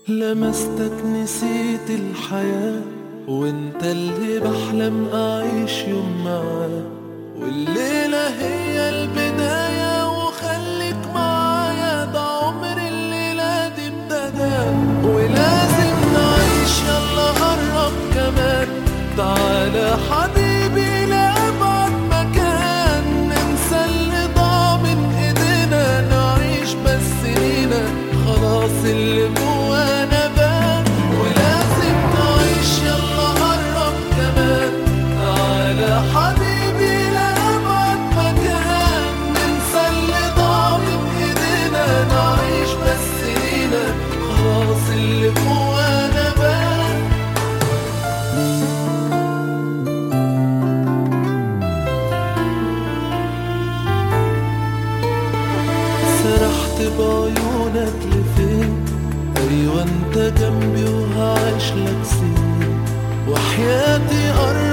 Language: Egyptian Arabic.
لمستك نسيت الحياة وانت اللي بحلم اعيش يوم معاه والليلة هي البداية وخليك معايا ده عمر الليلة دي ابتدى ولازم نعيش يلا قرب كمان تعالى حبيبي لأبعد مكان ننسى اللي ضاع من ايدينا نعيش بس لينا خلاص اللي جوانا بان ولازم نعيش يلا قرب كمان تعالى حبيبي لأبعد مكان ننسى اللي ضاع من ايدينا نعيش بس لينا خلاص اللي جوانا بان سرحت بعيونك لفين ايوه انت جنبي وهعيش لك سنين وحياتي قرب